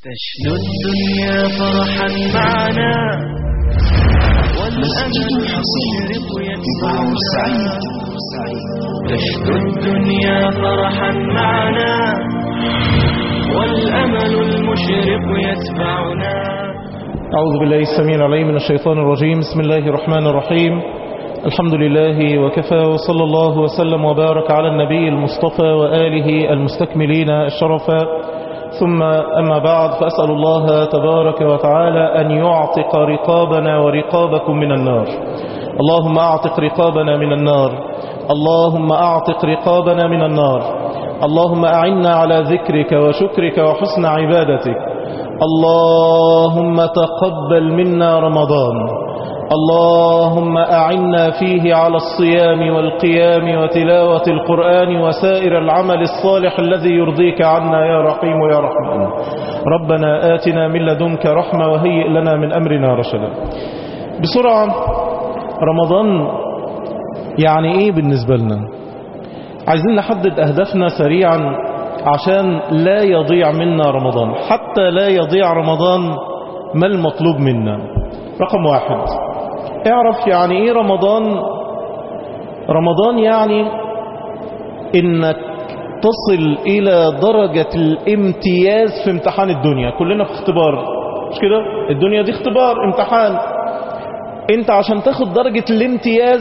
تشنو الدنيا فرحا معنا والأمل المشرق يتبعنا تشنو الدنيا فرحا معنا والأمل المشرق يتبعنا أعوذ بالله السميع العليم من الشيطان الرجيم بسم الله الرحمن الرحيم الحمد لله وكفى وصلى الله وسلم وبارك على النبي المصطفى وآله المستكملين الشرفا ثم أما بعد فأسأل الله تبارك وتعالى أن يعتق رقابنا ورقابكم من النار اللهم أعتق رقابنا من النار اللهم أعتق رقابنا من النار اللهم أعنا على ذكرك وشكرك وحسن عبادتك اللهم تقبل منا رمضان اللهم أعنا فيه على الصيام والقيام وتلاوة القرآن وسائر العمل الصالح الذي يرضيك عنا يا رحيم يا رحمن ربنا آتنا من لدنك رحمة وهيئ لنا من أمرنا رشدا بسرعة رمضان يعني ايه بالنسبة لنا عايزين نحدد أهدافنا سريعا عشان لا يضيع منا رمضان حتى لا يضيع رمضان ما المطلوب منا رقم واحد اعرف يعني ايه رمضان رمضان يعني انك تصل الى درجة الامتياز في امتحان الدنيا كلنا في اختبار مش كده الدنيا دي اختبار امتحان انت عشان تاخد درجة الامتياز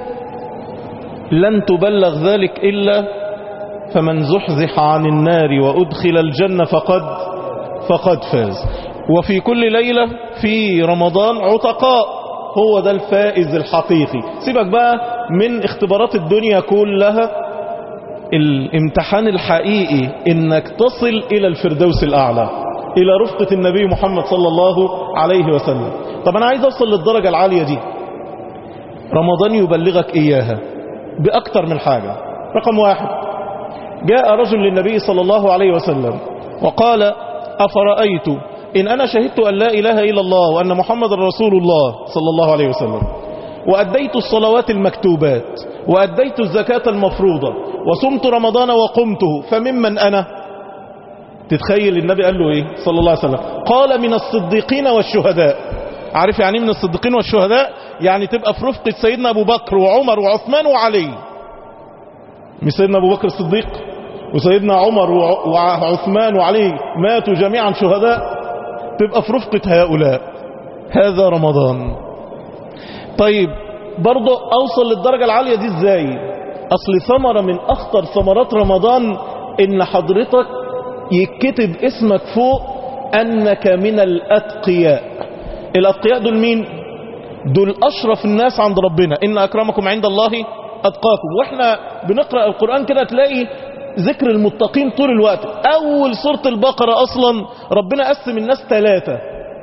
لن تبلغ ذلك الا فمن زحزح عن النار وادخل الجنة فقد فقد فاز وفي كل ليلة في رمضان عتقاء هو ده الفائز الحقيقي سيبك بقى من اختبارات الدنيا كلها الامتحان الحقيقي انك تصل الى الفردوس الاعلى الى رفقة النبي محمد صلى الله عليه وسلم طب انا عايز اوصل للدرجة العالية دي رمضان يبلغك اياها باكتر من حاجة رقم واحد جاء رجل للنبي صلى الله عليه وسلم وقال افرأيت إن أنا شهدت أن لا إله إلا الله وأن محمد رسول الله صلى الله عليه وسلم وأديت الصلوات المكتوبات وأديت الزكاة المفروضة وصمت رمضان وقمته فممن أنا تتخيل النبي قال له إيه صلى الله عليه وسلم قال من الصديقين والشهداء عارف يعني من الصديقين والشهداء يعني تبقى في رفقة سيدنا أبو بكر وعمر وعثمان وعلي مش سيدنا أبو بكر الصديق وسيدنا عمر وعثمان وعلي ماتوا جميعا شهداء تبقى في رفقة هؤلاء هذا رمضان طيب برضو اوصل للدرجة العالية دي ازاي اصل ثمرة من اخطر ثمرات رمضان ان حضرتك يكتب اسمك فوق انك من الاتقياء الاتقياء دول مين دول اشرف الناس عند ربنا ان اكرمكم عند الله اتقاكم واحنا بنقرأ القرآن كده تلاقي ذكر المتقين طول الوقت اول سورة البقرة اصلا ربنا قسم الناس ثلاثة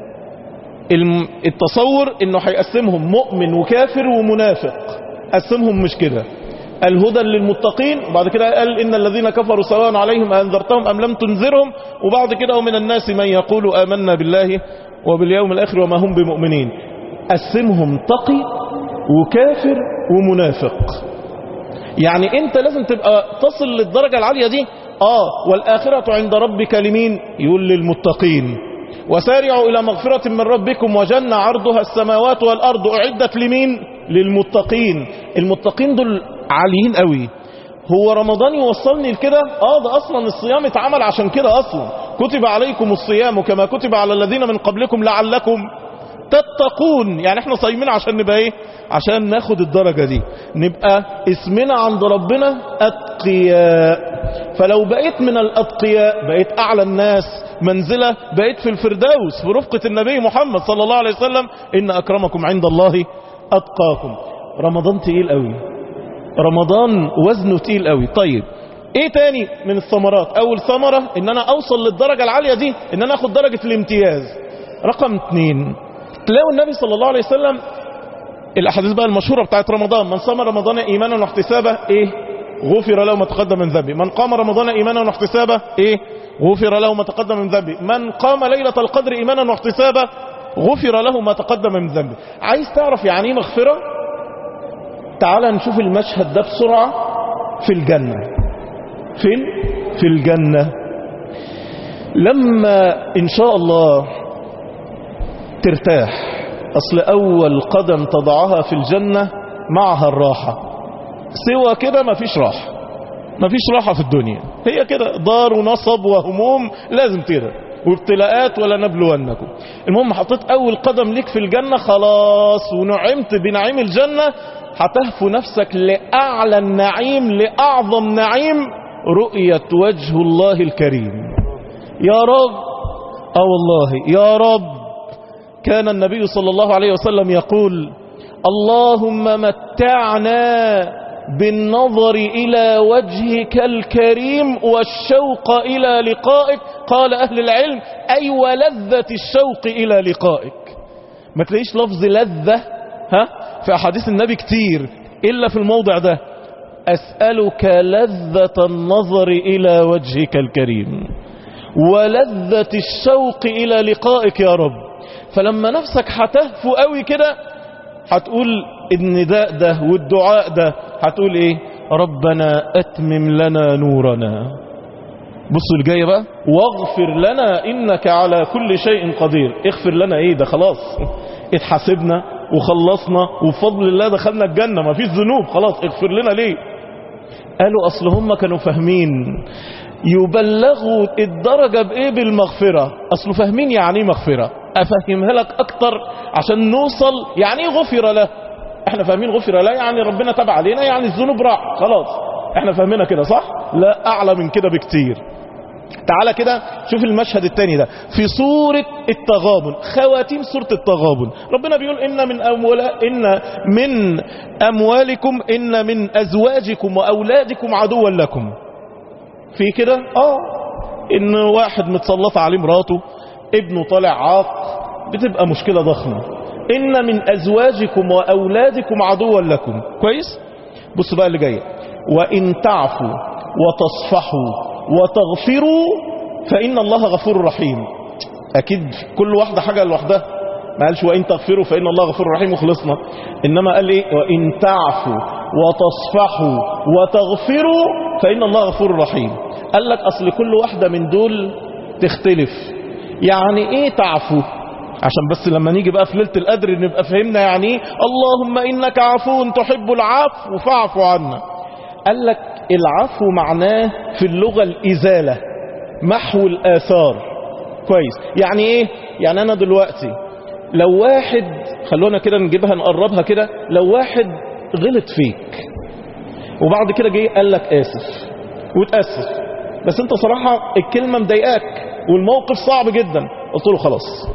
التصور انه هيقسمهم مؤمن وكافر ومنافق قسمهم مش كده الهدى للمتقين وبعد كده قال ان الذين كفروا سواء عليهم انذرتهم ام لم تنذرهم وبعد كده ومن الناس من يقول امنا بالله وباليوم الاخر وما هم بمؤمنين قسمهم تقي وكافر ومنافق يعني انت لازم تبقى تصل للدرجة العالية دي اه والآخرة عند ربك لمين يقول للمتقين وسارعوا إلى مغفرة من ربكم وجنة عرضها السماوات والأرض أعدت لمين للمتقين المتقين دول عاليين قوي هو رمضان يوصلني لكده اه ده اصلا الصيام اتعمل عشان كده اصلا كتب عليكم الصيام كما كتب على الذين من قبلكم لعلكم تتقون يعني احنا صايمين عشان نبقى ايه عشان ناخد الدرجة دي نبقى اسمنا عند ربنا اتقياء فلو بقيت من الاتقياء بقيت اعلى الناس منزلة بقيت في الفردوس في رفقة النبي محمد صلى الله عليه وسلم ان اكرمكم عند الله اتقاكم رمضان تقيل قوي رمضان وزنه تقيل قوي طيب ايه تاني من الثمرات اول ثمرة ان انا اوصل للدرجة العالية دي ان انا اخد درجة الامتياز رقم اتنين تلاقوا النبي صلى الله عليه وسلم الاحاديث بقى المشهورة بتاعت رمضان من صام رمضان ايمانا واحتسابا ايه غفر له ما تقدم من ذنبه من قام رمضان ايمانا واحتسابا ايه غفر له ما تقدم من ذنبه من قام ليلة القدر ايمانا واحتسابا غفر له ما تقدم من ذنبه عايز تعرف يعني ايه مغفرة تعال نشوف المشهد ده بسرعة في الجنة فين في الجنة لما ان شاء الله ترتاح اصل اول قدم تضعها في الجنة معها الراحة سوى كده مفيش راحة مفيش راحة في الدنيا هي كده دار ونصب وهموم لازم كده وابتلاءات ولا نبلونكم المهم حطيت اول قدم ليك في الجنة خلاص ونعمت بنعيم الجنة هتهفو نفسك لأعلى النعيم لأعظم نعيم رؤية وجه الله الكريم يا رب اه والله يا رب كان النبي صلى الله عليه وسلم يقول اللهم متعنا بالنظر إلى وجهك الكريم والشوق إلى لقائك قال أهل العلم أي ولذة الشوق إلى لقائك ما تلاقيش لفظ لذة ها في أحاديث النبي كتير إلا في الموضع ده أسألك لذة النظر إلى وجهك الكريم ولذة الشوق إلى لقائك يا رب فلما نفسك هتهفو قوي كده هتقول النداء ده والدعاء ده هتقول ايه ربنا اتمم لنا نورنا بصوا الجاية بقى واغفر لنا انك على كل شيء قدير اغفر لنا ايه ده خلاص اتحاسبنا وخلصنا وبفضل الله دخلنا الجنة ما فيش ذنوب خلاص اغفر لنا ليه قالوا اصل هم كانوا فاهمين يبلغوا الدرجة بايه بالمغفرة اصله فاهمين يعني ايه مغفرة افهمها لك اكتر عشان نوصل يعني ايه غفر له احنا فاهمين غفر له يعني ربنا تاب علينا يعني الذنوب راح خلاص احنا فاهمينها كده صح لا اعلى من كده بكتير تعالى كده شوف المشهد التاني ده في سورة التغابن خواتيم سورة التغابن ربنا بيقول إن من, أموال إن من أموالكم إن من أزواجكم وأولادكم عدوا لكم في كده آه إن واحد متسلط عليه مراته ابنه طالع عاق بتبقى مشكلة ضخمة إن من أزواجكم وأولادكم عدوا لكم كويس بص بقى اللي جاي وإن تعفوا وتصفحوا وتغفروا فإن الله غفور رحيم أكيد كل واحدة حاجة لوحدها ما قالش وإن تغفروا فإن الله غفور رحيم وخلصنا إنما قال إيه وإن تعفوا وتصفحوا وتغفروا فإن الله غفور رحيم قال لك أصل كل واحدة من دول تختلف يعني إيه تعفو عشان بس لما نيجي بقى في ليلة القدر نبقى فهمنا يعني إيه اللهم إنك عفو تحب العفو فاعف عنا قال لك العفو معناه في اللغة الإزالة محو الآثار كويس يعني إيه يعني أنا دلوقتي لو واحد خلونا كده نجيبها نقربها كده لو واحد غلط فيك وبعد كده جه قال لك آسف وتأسف بس انت صراحة الكلمة مضايقاك والموقف صعب جدا قلت له خلاص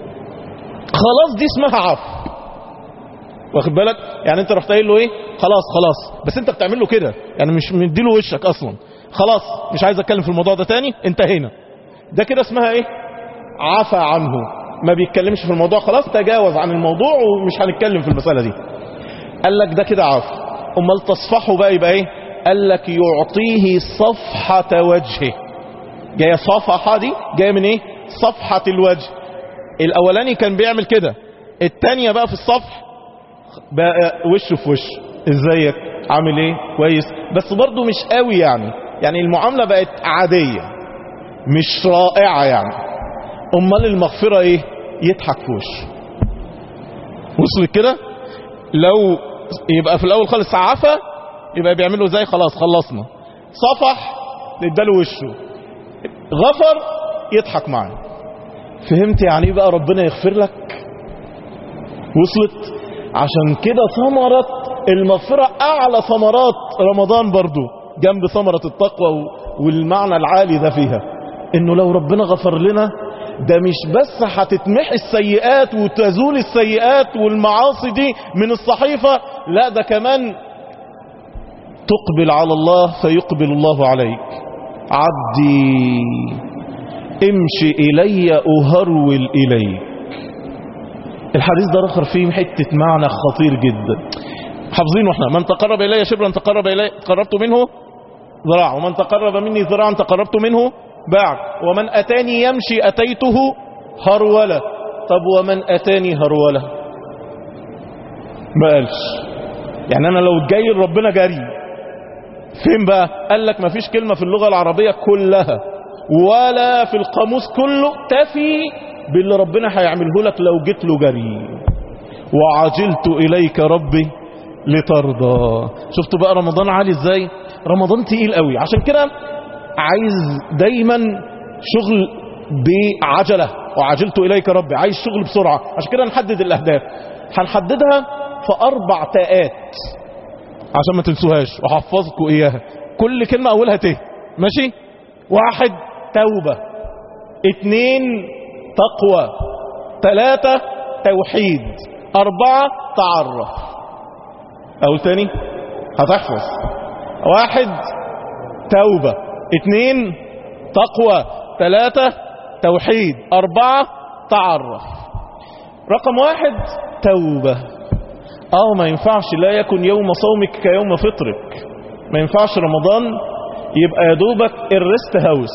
خلاص دي اسمها عفو واخد بالك يعني انت رحت قايل له ايه خلاص خلاص بس انت بتعمل له كده يعني مش مديله وشك اصلا خلاص مش عايز اتكلم في الموضوع ده تاني انتهينا ده كده اسمها ايه عفى عنه ما بيتكلمش في الموضوع خلاص تجاوز عن الموضوع ومش هنتكلم في المسألة دي قال لك ده كده عفو امال تصفحه بقى يبقى ايه قال لك يعطيه صفحة وجهه جاية صفحة دي جاية من ايه صفحة الوجه الاولاني كان بيعمل كده التانية بقى في الصفح بقى وشه في وش ازيك عامل ايه كويس بس برضه مش قوي يعني يعني المعاملة بقت عادية مش رائعة يعني امال المغفرة ايه يضحك في وشه وصلت كده لو يبقى في الاول خالص عفا يبقى بيعملوا زي خلاص خلصنا صفح اداله وشه غفر يضحك معاه فهمت يعني ايه بقى ربنا يغفر لك وصلت عشان كده ثمرة المغفرة أعلى ثمرات رمضان برضو جنب ثمرة التقوى والمعنى العالي ده فيها إنه لو ربنا غفر لنا ده مش بس هتتمحي السيئات وتزول السيئات والمعاصي دي من الصحيفة لا ده كمان تقبل على الله فيقبل الله عليك عبدي امشي إلي أهرول إليك الحديث ده رخر فيه حتة معنى خطير جدا حافظينه احنا من تقرب إلي شبرا تقرب إلي تقربت منه ذراع ومن تقرب مني ذراعا تقربت منه باع ومن أتاني يمشي أتيته هرولة طب ومن أتاني هرولة ما قالش يعني أنا لو جاي ربنا جري فين بقى قال لك ما فيش كلمة في اللغة العربية كلها ولا في القاموس كله تفي باللي ربنا هيعمله لك لو جيت له جري وعجلت إليك ربي لترضى شفتوا بقى رمضان عالي ازاي رمضان تقيل قوي عشان كده عايز دايما شغل بعجلة وعجلت إليك ربي عايز شغل بسرعة عشان كده نحدد الأهداف هنحددها في أربع تاءات عشان ما تنسوهاش وحفظكوا إياها كل كلمة أولها ت ماشي واحد توبة اتنين تقوى تلاتة توحيد أربعة تعرف أقول تاني هتحفظ واحد توبة اتنين تقوى ثلاثة توحيد أربعة تعرف رقم واحد توبة اه ما ينفعش لا يكن يوم صومك كيوم فطرك ما ينفعش رمضان يبقى يا دوبك الريست هاوس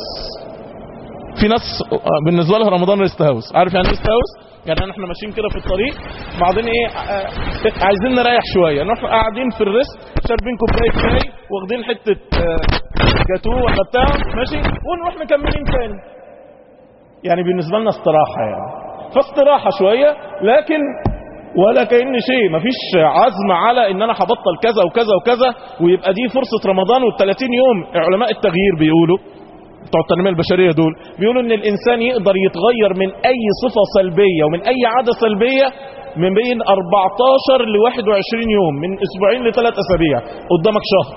في ناس بالنسبة لها رمضان ريست هاوس عارف يعني ريست هاوس يعني احنا ماشيين كده في الطريق بعدين ايه اه عايزين نريح شوية نروح قاعدين في الريست شاربين كوباية شاي واخدين حتة اه جاتوه ولا بتاع ماشي ونروح مكملين تاني يعني بالنسبة لنا استراحة يعني فاستراحة شوية لكن ولا كأن شيء مفيش عزم على ان انا هبطل كذا وكذا وكذا ويبقى دي فرصة رمضان وال30 يوم علماء التغيير بيقولوا بتوع التنمية البشرية دول بيقولوا ان الانسان يقدر يتغير من اي صفة سلبية ومن اي عادة سلبية من بين 14 ل 21 يوم من اسبوعين لثلاث اسابيع قدامك شهر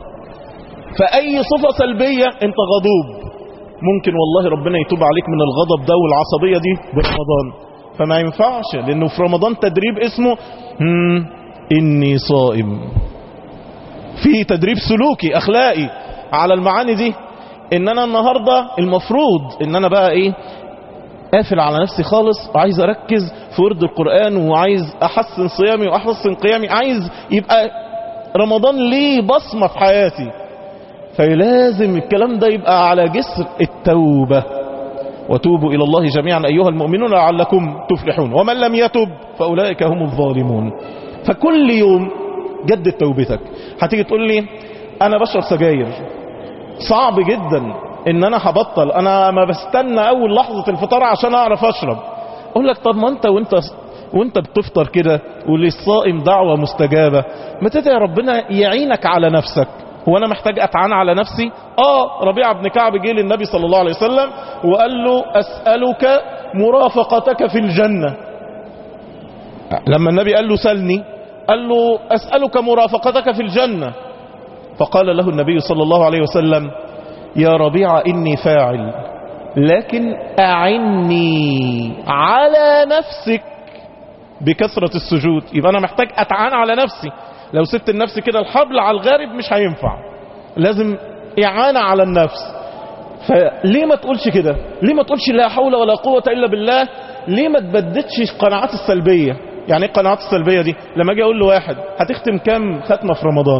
فاي صفة سلبية انت غضوب ممكن والله ربنا يتوب عليك من الغضب ده والعصبية دي برمضان فما ينفعش لانه في رمضان تدريب اسمه مم اني صائم في تدريب سلوكي اخلاقي على المعاني دي ان انا النهاردة المفروض ان انا بقى ايه قافل على نفسي خالص وعايز اركز في ورد القرآن وعايز احسن صيامي واحسن قيامي عايز يبقى رمضان ليه بصمة في حياتي فلازم الكلام ده يبقى على جسر التوبة وتوبوا إلى الله جميعا أيها المؤمنون لعلكم تفلحون ومن لم يتب فأولئك هم الظالمون فكل يوم جدد توبتك هتيجي تقول لي أنا بشرب سجاير صعب جدا ان انا هبطل انا ما بستنى اول لحظة الفطار عشان اعرف اشرب اقول لك طب ما انت وانت وانت بتفطر كده وللصائم دعوة مستجابة ما تدعي ربنا يعينك على نفسك هو انا محتاج اتعان على نفسي اه ربيعة بن كعب جه للنبي صلى الله عليه وسلم وقال له اسألك مرافقتك في الجنة لما النبي قال له سلني قال له اسألك مرافقتك في الجنة فقال له النبي صلى الله عليه وسلم يا ربيعة إني فاعل لكن أعني على نفسك بكثرة السجود يبقى أنا محتاج أتعان على نفسي لو سبت النفس كده الحبل على الغارب مش هينفع لازم إعانة على النفس فليه ما تقولش كده ليه ما تقولش لا حول ولا قوة إلا بالله ليه ما تبددش القناعات السلبية يعني ايه القناعات السلبية دي لما اجي اقول لواحد هتختم كام ختمة في رمضان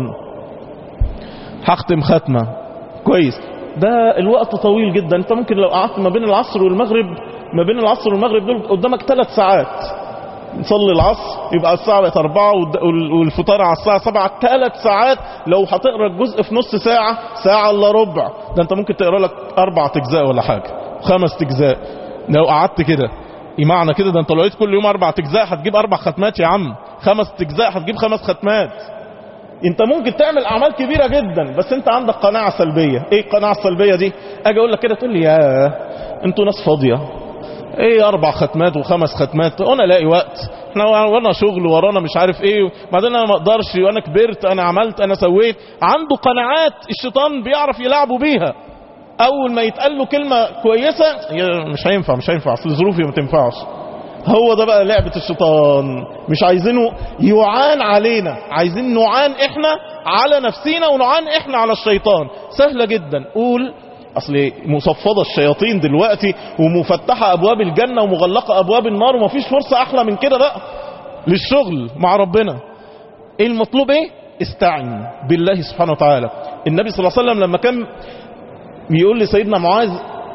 هختم ختمة كويس ده الوقت طويل جدا انت ممكن لو قعدت ما بين العصر والمغرب ما بين العصر والمغرب دول قدامك ثلاث ساعات نصلي العصر يبقى الساعة بقت أربعة والفطار على الساعة سبعة ثلاث ساعات لو هتقرأ الجزء في نص ساعة ساعة إلا ربع ده أنت ممكن تقرأ لك أربع أجزاء ولا حاجة خمس أجزاء لو قعدت كده معنى كده ده أنت لو لقيت كل يوم أربع أجزاء هتجيب أربع ختمات يا عم خمس أجزاء هتجيب خمس ختمات انت ممكن تعمل اعمال كبيرة جدا بس انت عندك قناعة سلبية ايه القناعة السلبية دي اجي اقول لك كده تقول لي يا انتوا ناس فاضية ايه اربع ختمات وخمس ختمات وانا الاقي وقت احنا ورانا شغل ورانا مش عارف ايه بعدين انا ما اقدرش وانا كبرت انا عملت انا سويت عنده قناعات الشيطان بيعرف يلعبوا بيها اول ما يتقال له كلمة كويسة مش هينفع مش هينفع اصل ظروفي ما تنفعش هو ده بقى لعبة الشيطان مش عايزينه يعان علينا عايزين نعان احنا على نفسينا ونعان احنا على الشيطان سهلة جدا قول اصل مصفدة الشياطين دلوقتي ومفتحة ابواب الجنة ومغلقة ابواب النار ومفيش فرصة احلى من كده بقى للشغل مع ربنا ايه المطلوب ايه استعن بالله سبحانه وتعالى النبي صلى الله عليه وسلم لما كان يقول لسيدنا معاذ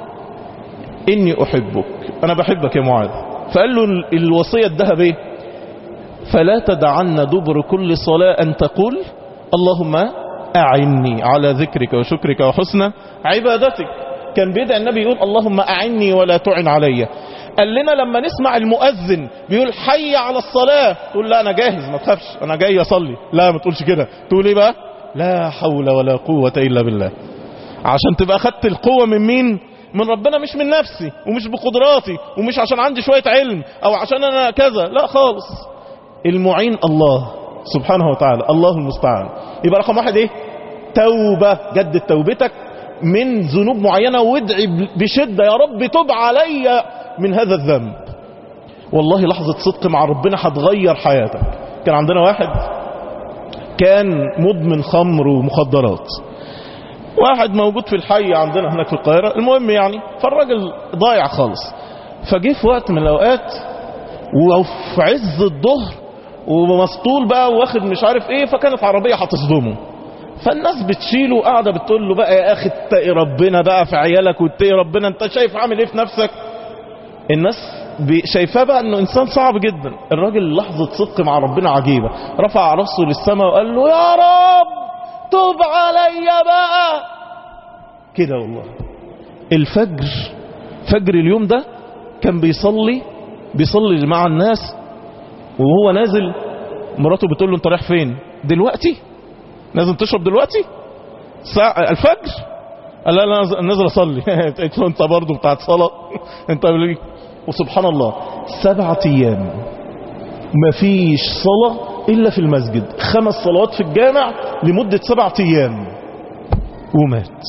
اني احبك انا بحبك يا معاذ فقال له الوصية الذهبية فلا تدعن دبر كل صلاة أن تقول اللهم أعني على ذكرك وشكرك وحسن عبادتك كان بيدعي النبي يقول اللهم أعني ولا تعن علي قال لنا لما نسمع المؤذن بيقول حي على الصلاة تقول لا أنا جاهز ما تخافش أنا جاي أصلي لا ما تقولش كده تقول إيه بقى لا حول ولا قوة إلا بالله عشان تبقى خدت القوة من مين من ربنا مش من نفسي ومش بقدراتي ومش عشان عندي شوية علم أو عشان أنا كذا لا خالص المعين الله سبحانه وتعالى الله المستعان يبقى رقم واحد ايه توبة جدد توبتك من ذنوب معينة وادعي بشدة يا رب تب علي من هذا الذنب والله لحظة صدق مع ربنا هتغير حياتك كان عندنا واحد كان مدمن خمر ومخدرات واحد موجود في الحي عندنا هناك في القاهرة المهم يعني فالراجل ضايع خالص فجه في وقت من الأوقات وفي عز الظهر ومسطول بقى واخد مش عارف ايه فكانت عربية هتصدمه فالناس بتشيله وقاعدة بتقول له بقى يا اخي اتقي ربنا بقى في عيالك واتقي ربنا انت شايف عامل ايه في نفسك الناس شايفاه بقى انه انسان صعب جدا الراجل لحظة صدق مع ربنا عجيبة رفع راسه للسماء وقال له يا رب تب علي بقى كده والله الفجر فجر اليوم ده كان بيصلي بيصلي مع الناس وهو نازل مراته بتقول له انت رايح فين دلوقتي نازل تشرب دلوقتي ساعة الفجر قال لا انا نازل اصلي قلت له انت برضه بتاعت صلاة انت وسبحان الله سبعة ايام مفيش صلاة الا في المسجد خمس صلوات في الجامع لمدة سبعة ايام ومات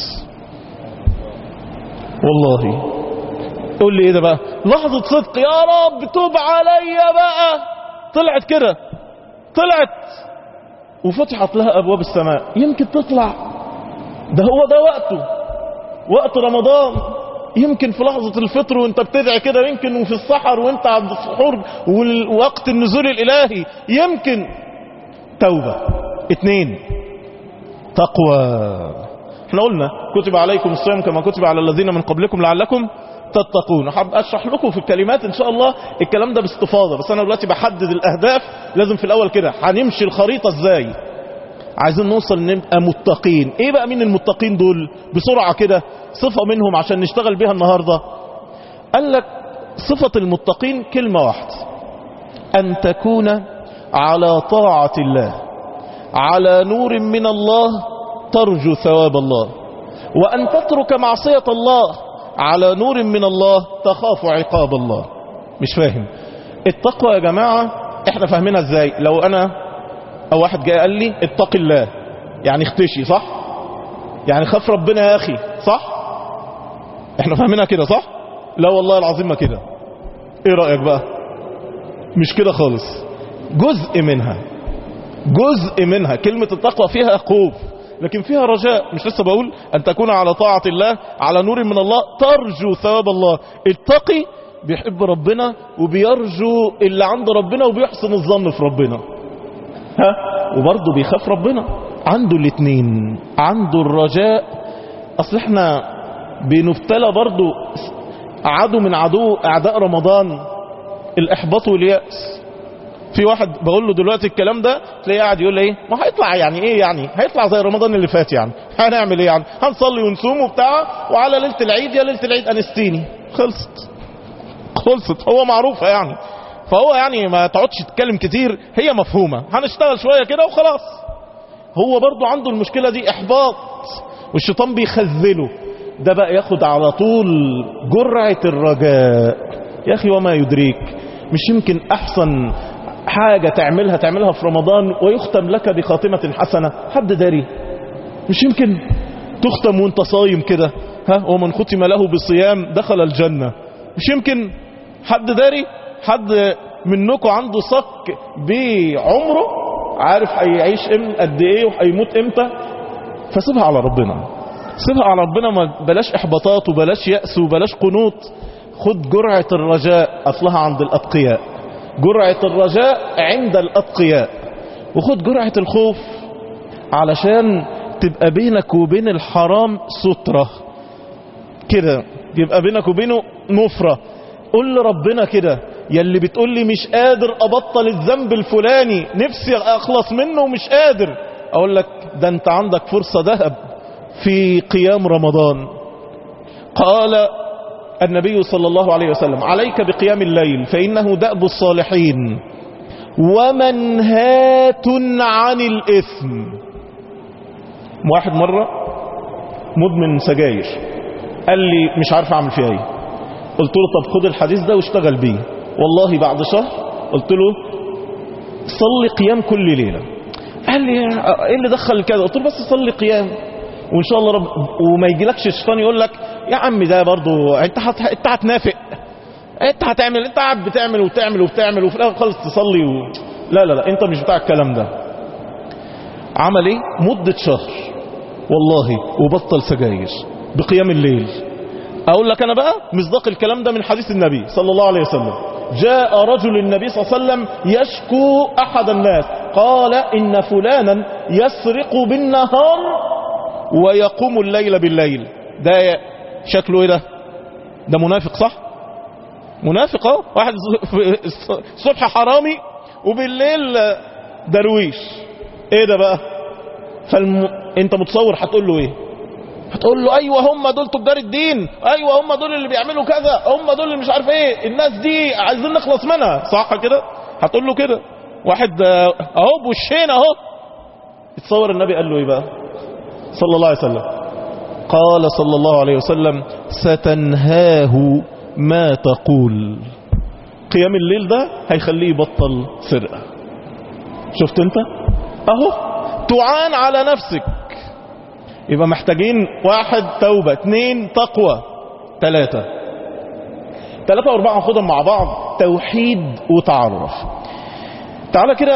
والله قول لي ايه ده بقى لحظة صدق يا رب توب عليا بقى طلعت كده طلعت وفتحت لها ابواب السماء يمكن تطلع ده هو ده وقته وقت رمضان يمكن في لحظة الفطر وانت بتدعي كده يمكن وفي السحر وانت عند السحور ووقت النزول الالهي يمكن توبة اتنين تقوى احنا قلنا كتب عليكم الصيام كما كتب على الذين من قبلكم لعلكم تتقون حاب اشرح لكم في الكلمات ان شاء الله الكلام ده باستفاضه بس انا دلوقتي بحدد الاهداف لازم في الاول كده هنمشي الخريطه ازاي عايزين نوصل نبقى متقين ايه بقى مين المتقين دول بسرعه كده صفه منهم عشان نشتغل بيها النهارده قال لك صفه المتقين كلمه واحده ان تكون على طاعه الله على نور من الله ترجو ثواب الله وان تترك معصيه الله على نور من الله تخاف عقاب الله مش فاهم التقوى يا جماعة احنا فاهمينها ازاي لو انا او واحد جاي قال لي اتق الله يعني اختشي صح يعني خاف ربنا يا اخي صح احنا فاهمينها كده صح لا والله العظيم ما كده ايه رأيك بقى مش كده خالص جزء منها جزء منها كلمة التقوى فيها خوف لكن فيها رجاء مش لسه بقول أن تكون على طاعة الله على نور من الله ترجو ثواب الله التقي بيحب ربنا وبيرجو اللي عند ربنا وبيحسن الظن في ربنا ها وبرضه بيخاف ربنا عنده الاثنين عنده الرجاء اصل احنا بنبتلى برضه عدو من عدو اعداء رمضان الاحباط واليأس في واحد بقول له دلوقتي الكلام ده تلاقيه قاعد يقول لي ايه ما هيطلع يعني ايه يعني هيطلع زي رمضان اللي فات يعني هنعمل ايه يعني هنصلي ونصوم وبتاع وعلى ليله العيد يا ليله العيد انستيني خلصت خلصت هو معروفه يعني فهو يعني ما تقعدش تتكلم كتير هي مفهومه هنشتغل شويه كده وخلاص هو برضو عنده المشكله دي احباط والشيطان بيخذله ده بقى ياخد على طول جرعه الرجاء يا اخي وما يدريك مش يمكن احسن حاجة تعملها تعملها في رمضان ويختم لك بخاتمة حسنة حد داري مش يمكن تختم وانت صايم كده ها ومن ختم له بصيام دخل الجنة مش يمكن حد داري حد منكم عنده صك بعمره عارف هيعيش قد ايه وهيموت امتى فسيبها على ربنا سيبها على ربنا ما بلاش احباطات وبلاش يأس وبلاش قنوط خد جرعة الرجاء اصلها عند الاتقياء جرعة الرجاء عند الأتقياء وخد جرعة الخوف علشان تبقى بينك وبين الحرام سترة كده يبقى بينك وبينه نفرة قول لربنا كده يلي بتقول لي مش قادر أبطل الذنب الفلاني نفسي أخلص منه ومش قادر أقول لك ده أنت عندك فرصة ذهب في قيام رمضان قال النبي صلى الله عليه وسلم عليك بقيام الليل فإنه دأب الصالحين ومنهات عن الإثم واحد مرة مدمن سجاير قال لي مش عارف أعمل فيها ايه قلت له طب خد الحديث ده واشتغل بيه والله بعد شهر قلت له صلي قيام كل ليلة قال لي ايه اللي دخل كذا قلت له بس صلي قيام وان شاء الله رب وما يجيلكش الشيطان يقول لك يا عم ده برضو انت هت... انت هتنافق انت هتعمل انت قاعد بتعمل وتعمل وبتعمل وفي الاخر خالص تصلي و... لا لا لا انت مش بتاع الكلام ده عمل ايه مدة شهر والله وبطل سجاير بقيام الليل اقول لك انا بقى مصداق الكلام ده من حديث النبي صلى الله عليه وسلم جاء رجل النبي صلى الله عليه وسلم يشكو احد الناس قال ان فلانا يسرق بالنهار ويقوم الليل بالليل ده شكله ايه ده ده منافق صح منافق اه واحد الصبح حرامي وبالليل درويش ايه ده بقى فالم... انت متصور هتقول له ايه هتقول له ايوه هم دول تجار الدين ايوه هم دول اللي بيعملوا كذا هم دول اللي مش عارف ايه الناس دي عايزين نخلص منها صح كده هتقول له كده واحد اهو بوشين اهو اتصور النبي قال له ايه بقى صلى الله عليه وسلم قال صلى الله عليه وسلم ستنهاه ما تقول قيام الليل ده هيخليه يبطل سرقة شفت انت اهو تعان على نفسك يبقى محتاجين واحد توبة اثنين تقوى ثلاثة ثلاثة واربعة ناخدهم مع بعض توحيد وتعرف تعالى كده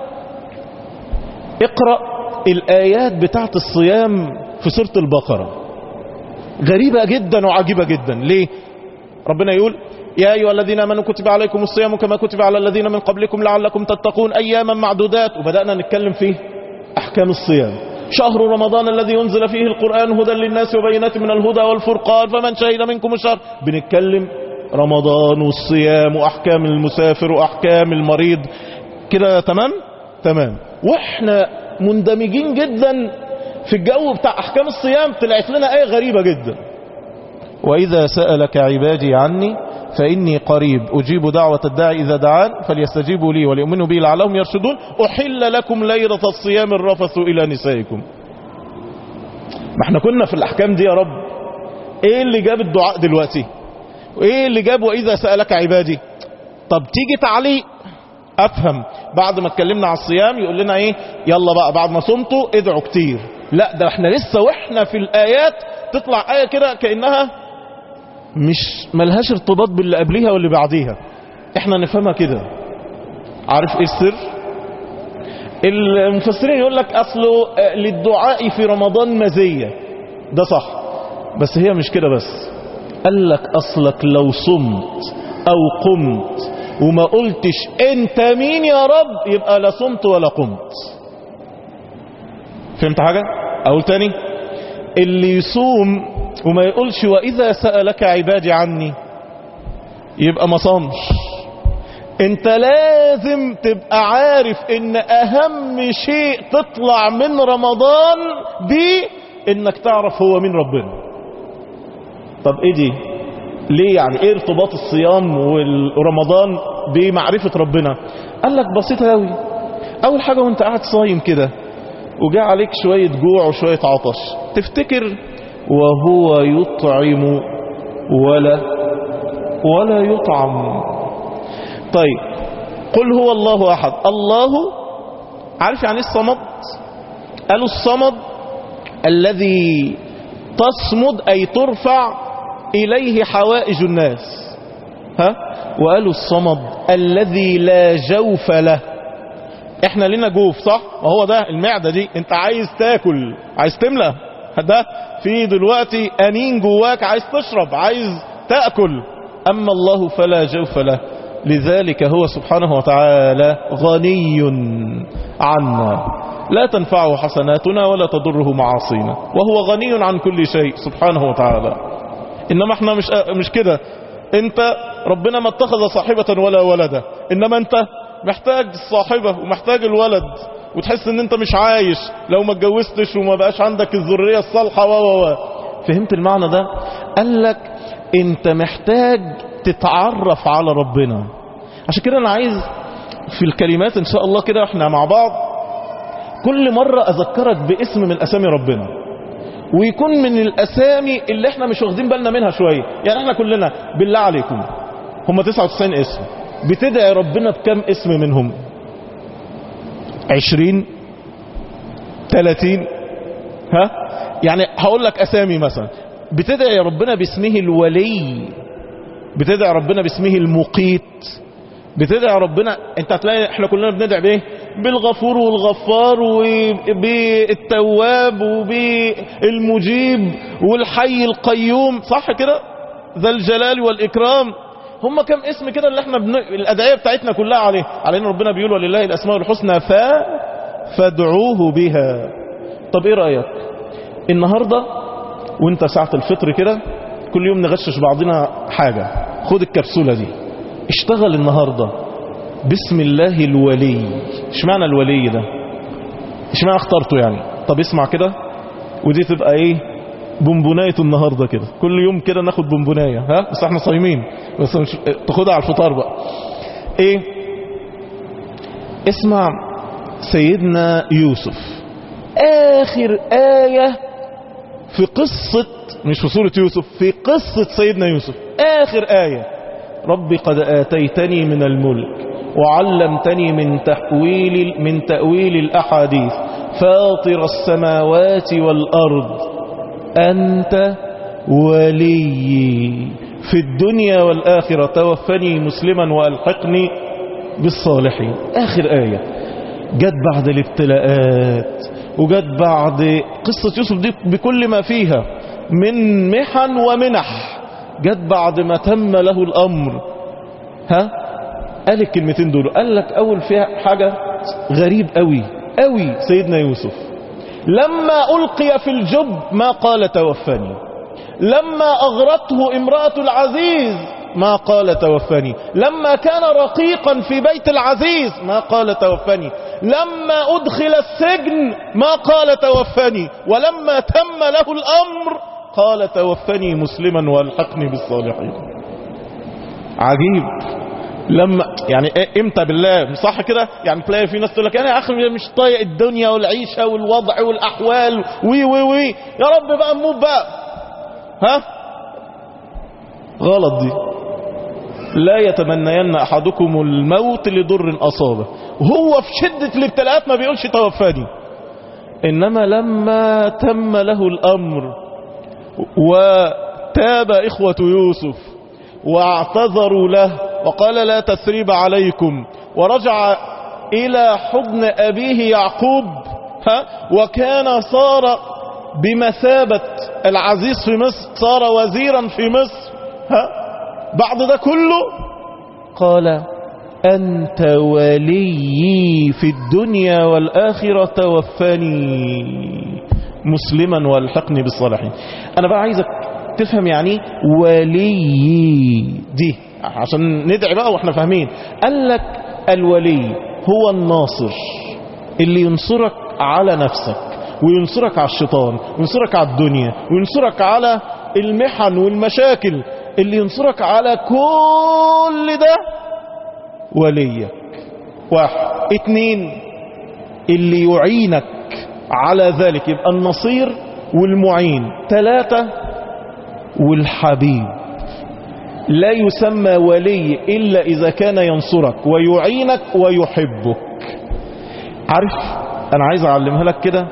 اقرأ الآيات بتاعت الصيام في سورة البقرة غريبة جدا وعجيبة جدا ليه ربنا يقول يا أيها الذين آمنوا كتب عليكم الصيام كما كتب على الذين من قبلكم لعلكم تتقون أياما معدودات وبدأنا نتكلم فيه أحكام الصيام شهر رمضان الذي ينزل فيه القرآن هدى للناس وبينات من الهدى والفرقان فمن شهد منكم الشهر بنتكلم رمضان والصيام وأحكام المسافر وأحكام المريض كده تمام تمام واحنا مندمجين جدا في الجو بتاع أحكام الصيام طلعت لنا آية غريبة جدا وإذا سألك عبادي عني فإني قريب أجيب دعوة الداعي إذا دعان فليستجيبوا لي وليؤمنوا بي لعلهم يرشدون أحل لكم ليلة الصيام الرفث إلى نسائكم ما احنا كنا في الأحكام دي يا رب ايه اللي جاب الدعاء دلوقتي وايه اللي جاب وإذا سألك عبادي طب تيجي تعليق افهم بعد ما اتكلمنا على الصيام يقول لنا ايه يلا بقى بعد ما صمتوا ادعوا كتير لا ده احنا لسه واحنا في الآيات تطلع آية كده كأنها مش ملهاش ارتباط باللي قبليها واللي بعديها احنا نفهمها كده عارف ايه السر المفسرين يقول لك اصله للدعاء في رمضان مزية ده صح بس هي مش كده بس قال لك اصلك لو صمت او قمت وما قلتش انت مين يا رب يبقى لا صمت ولا قمت فهمت حاجة اقول تاني اللي يصوم وما يقولش وإذا سألك عبادي عني يبقى ما صامش انت لازم تبقى عارف ان اهم شيء تطلع من رمضان دي انك تعرف هو مين ربنا طب ايه دي ليه يعني ايه ارتباط الصيام ورمضان بمعرفة ربنا قال لك بسيطة قوي اول حاجة وانت قاعد صايم كده وجاء عليك شوية جوع وشوية عطش تفتكر وهو يطعم ولا ولا يطعم طيب قل هو الله أحد الله عارف يعني الصمد قالوا الصمد الذي تصمد أي ترفع إليه حوائج الناس ها وقالوا الصمد الذي لا جوف له احنا لنا جوف صح وهو ده المعدة دي انت عايز تاكل عايز تملى ده في دلوقتي أنين جواك عايز تشرب عايز تأكل أما الله فلا جوف له لذلك هو سبحانه وتعالى غني عنا لا تنفعه حسناتنا ولا تضره معاصينا وهو غني عن كل شيء سبحانه وتعالى إنما احنا مش, مش كده انت ربنا ما اتخذ صاحبة ولا ولدا إنما انت محتاج الصاحبة ومحتاج الولد وتحس ان انت مش عايش لو ما اتجوزتش وما بقاش عندك الذرية الصالحة و و فهمت المعنى ده قال لك انت محتاج تتعرف على ربنا عشان كده انا عايز في الكلمات ان شاء الله كده احنا مع بعض كل مرة اذكرك باسم من اسامي ربنا ويكون من الاسامي اللي احنا مش واخدين بالنا منها شوية يعني احنا كلنا بالله عليكم هم 99 اسم بتدعي ربنا بكم اسم منهم 20 30 ها يعني هقول لك اسامي مثلا بتدعي ربنا باسمه الولي بتدعي ربنا باسمه المقيت بتدعي ربنا انت هتلاقي احنا كلنا بندعي بايه بالغفور والغفار وبالتواب وبالمجيب والحي القيوم صح كده ذا الجلال والاكرام هم كم اسم كده اللي احنا بن... الادعيه بتاعتنا كلها عليه علينا ربنا بيقول ولله الاسماء الحسنى ف فادعوه بها طب ايه رايك النهارده وانت ساعه الفطر كده كل يوم نغشش بعضنا حاجه خد الكبسوله دي اشتغل النهارده بسم الله الولي اشمعنى الولي ده اشمعنى اخترته يعني طب اسمع كده ودي تبقى ايه بونبونايه النهارده كده كل يوم كده ناخد بونبونايه ها بس احنا صايمين بس مش تاخدها على الفطار بقى ايه اسمع سيدنا يوسف اخر ايه في قصه مش في سوره يوسف في قصه سيدنا يوسف اخر ايه ربي قد آتيتني من الملك وعلمتني من تحويل من تأويل الأحاديث فاطر السماوات والأرض أنت ولي في الدنيا والآخرة توفني مسلما وألحقني بالصالحين آخر آية جت بعد الابتلاءات وجت بعد قصة يوسف دي بكل ما فيها من محن ومنح جت بعد ما تم له الأمر ها قال الكلمتين دول قال لك أول فيها حاجة غريب قوي قوي سيدنا يوسف لما ألقي في الجب ما قال توفني لما أغرته امرأة العزيز ما قال توفني لما كان رقيقا في بيت العزيز ما قال توفني لما أدخل السجن ما قال توفني ولما تم له الأمر قال توفني مسلما والحقني بالصالحين عجيب لما يعني إيه امتى بالله صح كده يعني تلاقي في ناس تقول لك انا يا اخي مش طايق الدنيا والعيشه والوضع والاحوال وي وي وي يا رب بقى نموت بقى ها غلط دي لا يتمنين احدكم الموت لضر اصابه وهو في شده الابتلاءات ما بيقولش توفاني انما لما تم له الامر وتاب إخوة يوسف واعتذروا له وقال لا تثريب عليكم ورجع إلى حضن أبيه يعقوب ها وكان صار بمثابة العزيز في مصر صار وزيرا في مصر ها بعد ده كله قال أنت ولي في الدنيا والآخرة توفني مسلما والحقني بالصالحين انا بقى عايزك تفهم يعني ولي دي عشان ندعي بقى واحنا فاهمين قال لك الولي هو الناصر اللي ينصرك على نفسك وينصرك على الشيطان وينصرك على الدنيا وينصرك على المحن والمشاكل اللي ينصرك على كل ده وليك واحد اتنين اللي يعينك على ذلك يبقى النصير والمعين ثلاثة والحبيب لا يسمى ولي إلا إذا كان ينصرك ويعينك ويحبك عارف أنا عايز أعلمها لك كده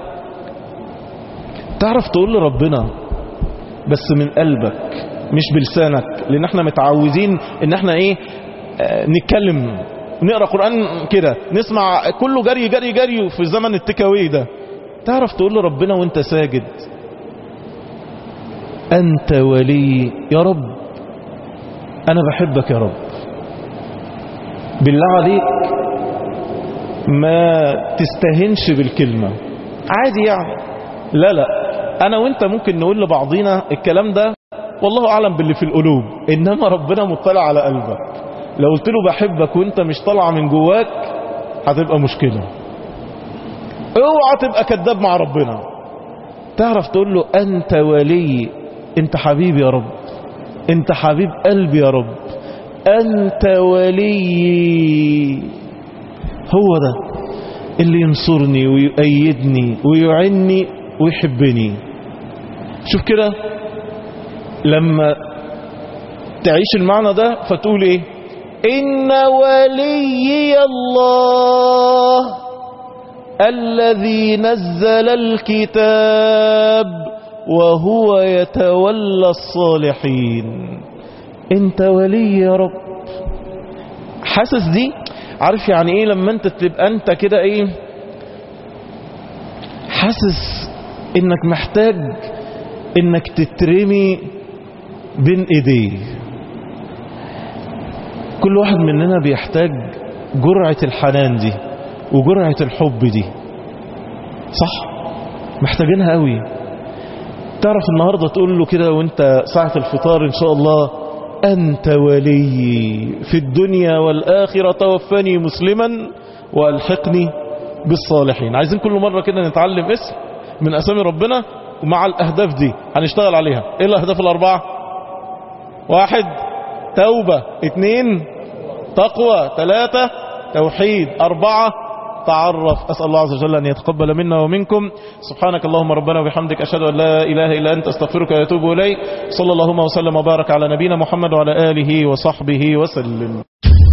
تعرف تقول لربنا بس من قلبك مش بلسانك لأن احنا متعودين ان احنا ايه آه نتكلم نقرأ قرآن كده نسمع كله جري جري جري في زمن التكاوي ده تعرف تقول لربنا وانت ساجد أنت ولي يا رب أنا بحبك يا رب بالله عليك ما تستهنش بالكلمة عادي يعني لا لا أنا وانت ممكن نقول لبعضينا الكلام ده والله أعلم باللي في القلوب إنما ربنا مطلع على قلبك لو قلت له بحبك وانت مش طالعه من جواك هتبقى مشكلة اوعى تبقى كذاب مع ربنا تعرف تقول له أنت ولي انت حبيبي يا رب انت حبيب قلبي يا رب انت ولي هو ده اللي ينصرني ويؤيدني ويعني ويحبني شوف كده لما تعيش المعنى ده فتقول ايه ان وليي الله الذي نزل الكتاب وهو يتولى الصالحين انت ولي يا رب حاسس دي عارف يعني ايه لما انت تبقى انت كده ايه حاسس انك محتاج انك تترمي بين ايديه كل واحد مننا بيحتاج جرعة الحنان دي وجرعة الحب دي صح محتاجينها قوي تعرف النهاردة تقول له كده وانت ساعة الفطار ان شاء الله أنت ولي في الدنيا والآخرة توفني مسلما وألحقني بالصالحين عايزين كل مرة كده نتعلم اسم من أسامي ربنا ومع الأهداف دي هنشتغل عليها إيه الأهداف الأربعة واحد توبة اثنين تقوى ثلاثة توحيد أربعة تعرف أسأل الله عز وجل أن يتقبل منا ومنكم سبحانك اللهم ربنا وبحمدك أشهد أن لا إله إلا أنت استغفرك وأتوب إليك صلى اللهم وسلم وبارك على نبينا محمد وعلى آله وصحبه وسلم